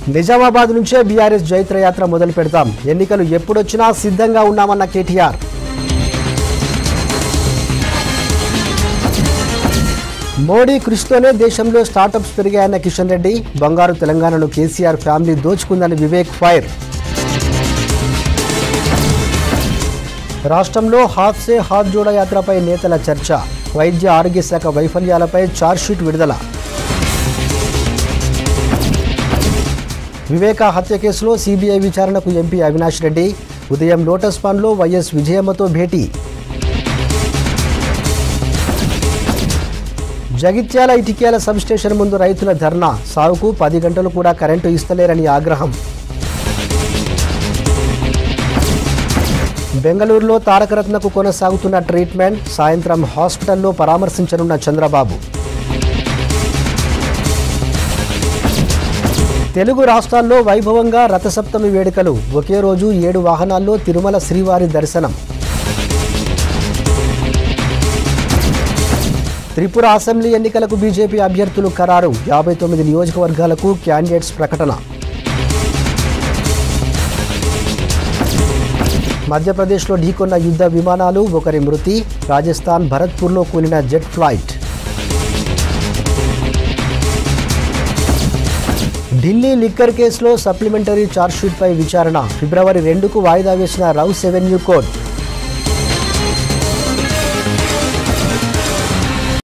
నిజామాబాద్ నుంచే బీఆర్ఎస్ జైత్రయాత్ర మొదలు పెడతాం ఎన్నికలు ఎప్పుడొచ్చినా సిద్ధంగా ఉన్నామన్న కేటీఆర్ మోడీ కృషితోనే దేశంలో స్టార్టప్స్ పెరిగాయన్న కిషన్ రెడ్డి బంగారు తెలంగాణను కేసీఆర్ ఫ్యామిలీ దోచుకుందని వివేక్ ఫైర్ రాష్ట్రంలో హాత్ సే హాత్ జోడ యాత్రపై నేతల చర్చ వైద్య ఆరోగ్య శాఖ వైఫల్యాలపై ఛార్జ్షీట్ విడుదల వివేక హత్య కేసులో సీబీఐ విచారణకు ఎంపీ అవినాష్ రెడ్డి ఉదయం లోటస్ పాండ్లో వైఎస్ విజయమ్మతో భేటీ జగిత్యాల ఇటిక్యాల సబ్స్టేషన్ ముందు రైతుల ధర్నా సాగుకు పది గంటలు కూడా కరెంటు ఇస్తలేరని ఆగ్రహం బెంగళూరులో తారకరత్నకు కొనసాగుతున్న ట్రీట్మెంట్ సాయంత్రం హాస్పిటల్లో పరామర్శించనున్న చంద్రబాబు తెలుగు రాష్ట్రాల్లో వైభవంగా రథసప్తమి వేడుకలు ఒకే రోజు ఏడు వాహనాల్లో తిరుమల శ్రీవారి దర్శనం త్రిపుర అసెంబ్లీ ఎన్నికలకు బీజేపీ అభ్యర్థులు ఖరారు యాభై తొమ్మిది నియోజకవర్గాలకు క్యాండిడేట్స్ ప్రకటన మధ్యప్రదేశ్లో ఢీకొన్న యుద్ధ విమానాలు ఒకరి మృతి రాజస్థాన్ భరత్పూర్లో కూలిన జెట్ ఫ్లైట్ ఢిల్లీ లిక్కర్ కేసులో సప్లిమెంటరీ ఛార్జ్షీట్పై విచారణ ఫిబ్రవరి రెండుకు వాయిదా వేసిన రౌస్ రెవెన్యూ కోర్టు